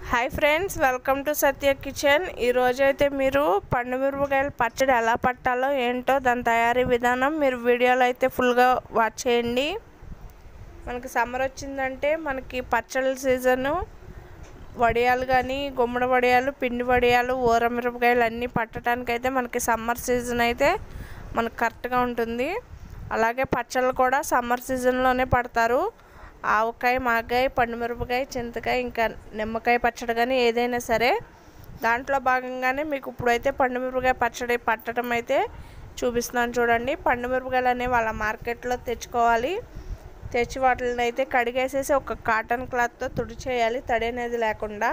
hi friends welcome to Satya kitchen ఈరోజు అయితే మీరు పండు మిరపకాయల పచ్చడి ఎలా పట్టాలో ఏంటో దాని తయారీ విధానం మీరు వీడియోలో అయితే ఫుల్గా వాచ్ చేయండి మనకి సమ్మర్ వచ్చిందంటే మనకి పచ్చళ్ళ సీజను వడియాలు కానీ గుమ్మడి వడియాలు పిండి వడియాలు ఊర మిరపకాయలు అన్నీ పట్టడానికి అయితే మనకి సమ్మర్ సీజన్ అయితే మనకు కరెక్ట్గా ఉంటుంది అలాగే పచ్చళ్ళు కూడా సమ్మర్ సీజన్లోనే పడతారు ఆవకాయ మాగాయ పండుమిరపకాయ చింతకాయ ఇంకా నిమ్మకాయ పచ్చడి కానీ ఏదైనా సరే దాంట్లో భాగంగానే మీకు ఇప్పుడైతే పండుమిరపకాయ పచ్చడి పట్టడం అయితే చూపిస్తున్నాను చూడండి పండుమిరపకాయలు అనేవి వాళ్ళ మార్కెట్లో తెచ్చుకోవాలి తెచ్చి వాటిని అయితే కడిగేసేసి ఒక కాటన్ క్లాత్తో తుడిచేయాలి తడి అనేది లేకుండా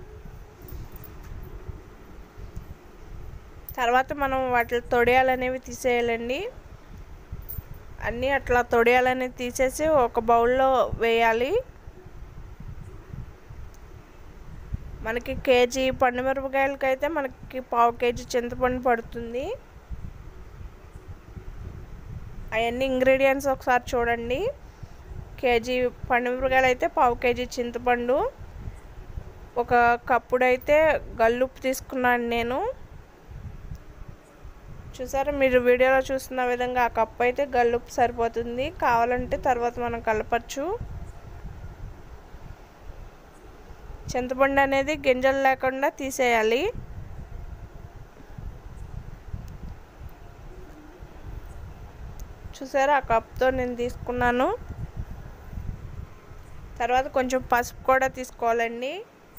తర్వాత మనం వాటి తొడియాలు అనేవి తీసేయాలండి అన్నీ అట్లా తొడియాలని తీసేసి ఒక బౌల్లో వేయాలి మనకి కేజీ పండు మిరపకాయలకి అయితే మనకి పావు కేజీ చింతపండు పడుతుంది అవన్నీ ఇంగ్రీడియంట్స్ ఒకసారి చూడండి కేజీ పండు మిరపకాయలు అయితే పావు కేజీ చింతపండు ఒక కప్పుడైతే గల్లుప్పు తీసుకున్నాను నేను చూసారా మీరు వీడియోలో చూస్తున్న విధంగా ఆ కప్పు అయితే గల్లుప్పు సరిపోతుంది కావాలంటే తర్వాత మనం కలపచ్చు చింతపండు అనేది గింజలు లేకుండా తీసేయాలి చూసారా ఆ కప్తో నేను తీసుకున్నాను తర్వాత కొంచెం పసుపు కూడా తీసుకోవాలండి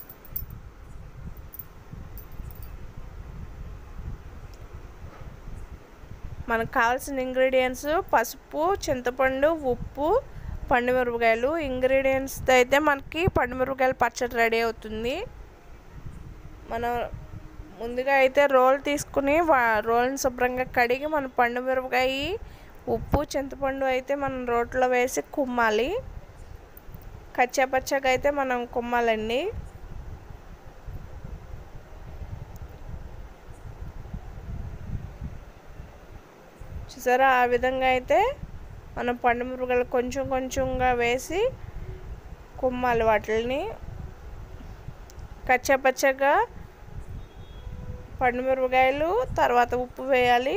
మనకు కావాల్సిన ఇంగ్రీడియంట్స్ పసుపు చింతపండు ఉప్పు పండుమిరపకాయలు ఇంగ్రీడియంట్స్తో అయితే మనకి పండుమిరపకాయలు పచ్చడి రెడీ అవుతుంది మనం ముందుగా అయితే రోల్ తీసుకుని రోల్ని శుభ్రంగా కడిగి మన పండుమిరపకాయ ఉప్పు చింతపండు అయితే మనం రోట్లో వేసి కుమ్మాలి కచ్చాపచ్చగా అయితే మనం కుమ్మాలండి చూసారా ఆ విధంగా అయితే మనం పండు మిరపకాయలు కొంచెం కొంచెంగా వేసి కుమ్మాలి వాటిని కచ్చపచ్చగా పండు మిరపకాయలు తర్వాత ఉప్పు వేయాలి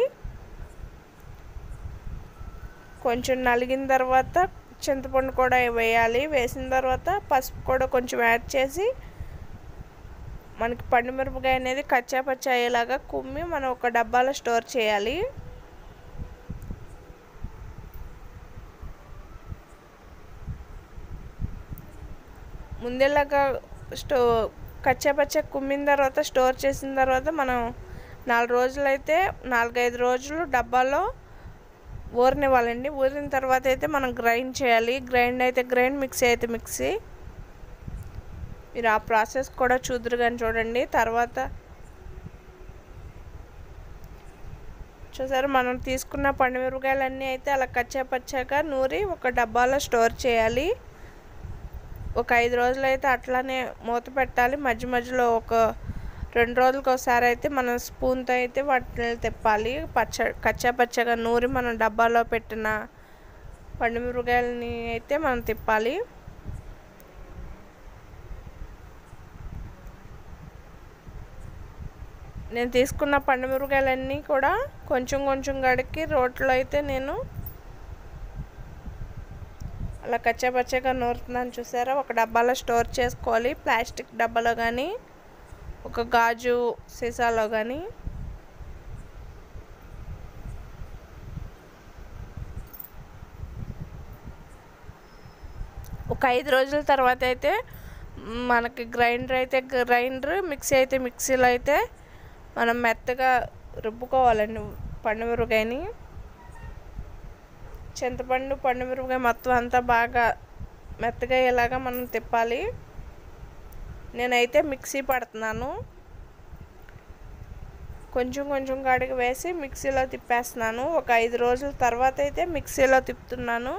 కొంచెం నలిగిన తర్వాత చింతపండు కూడా వేయాలి వేసిన తర్వాత పసుపు కూడా కొంచెం యాడ్ చేసి మనకి పండు మిరపకాయ అనేది కచ్చా పచ్చ అయ్యేలాగా కుమ్మి మనం ఒక డబ్బాలో స్టోర్ చేయాలి ముందేలాగా స్టో కచ్చాపచ్చ కుమ్మిన తర్వాత స్టోర్ చేసిన తర్వాత మనం నాలుగు రోజులు అయితే నాలుగైదు రోజులు డబ్బాలో ఊరనివ్వాలండి ఊరిన తర్వాత అయితే మనం గ్రైండ్ చేయాలి గ్రైండ్ అయితే గ్రైండ్ మిక్సీ అయితే మిక్సీ మీరు ఆ ప్రాసెస్ కూడా చూద్దరు కానీ చూడండి తర్వాత చూసారు మనం తీసుకున్న పండుమిరపకాయలన్నీ అయితే అలా కచ్చాపచ్చాక నూరి ఒక డబ్బాలో స్టోర్ చేయాలి ఒక ఐదు రోజులు అయితే అట్లానే మూత పెట్టాలి మధ్య మధ్యలో ఒక రెండు రోజులకు ఒకసారి అయితే మనం స్పూన్తో అయితే వాటిని తిప్పాలి పచ్చ కచ్చా పచ్చగా నూరి మనం డబ్బాలో పెట్టిన పండుమిరపకాయలని అయితే మనం తిప్పాలి నేను తీసుకున్న పండుమిరపకాయలన్నీ కూడా కొంచెం కొంచెం గడికి రోట్లో అయితే నేను అలా కచ్చాపచ్చగా నూరుతున్నాను చూసారా ఒక డబ్బాలో స్టోర్ చేసుకోవాలి ప్లాస్టిక్ డబ్బాలో కానీ ఒక గాజు సీసాలో కానీ ఒక ఐదు రోజుల తర్వాత అయితే మనకి గ్రైండర్ అయితే గ్రైండర్ మిక్సీ అయితే మిక్సీలో అయితే మనం మెత్తగా రుబ్బుకోవాలండి పండు మిరపకాయని చింతపండు పండు మిరపకాయ మొత్తం అంతా బాగా మెత్తగా అయ్యేలాగా మనం తిప్పాలి నేనైతే మిక్సీ పడుతున్నాను కొంచెం కొంచెం కాడికి వేసి మిక్సీలో తిప్పేస్తున్నాను ఒక ఐదు రోజుల తర్వాత అయితే మిక్సీలో తిప్పుతున్నాను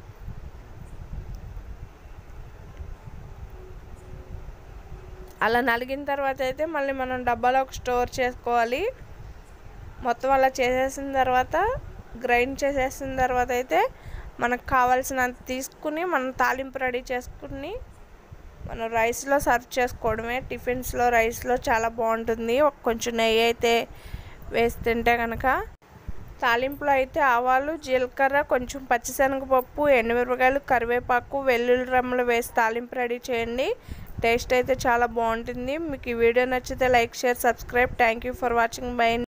అలా నలిగిన తర్వాత అయితే మళ్ళీ మనం డబ్బాలో స్టోర్ చేసుకోవాలి మొత్తం అలా చేసేసిన తర్వాత గ్రైండ్ చేసేసిన తర్వాత అయితే మనకు కావాల్సినంత తీసుకుని మనం తాలింపు రెడీ చేసుకుని మనం రైస్లో సర్వ్ చేసుకోవడమే టిఫిన్స్లో రైస్లో చాలా బాగుంటుంది ఒక కొంచెం నెయ్యి అయితే వేసి తింటే కనుక తాలింపులో అయితే ఆవాలు జీలకర్ర కొంచెం పచ్చిశనగపప్పు ఎండుమిరపకాయలు కరివేపాకు వెల్లుల్లి రమ్మలు వేసి తాలింపు రెడీ చేయండి టేస్ట్ అయితే చాలా బాగుంటుంది మీకు ఈ వీడియో నచ్చితే like share subscribe thank you for watching by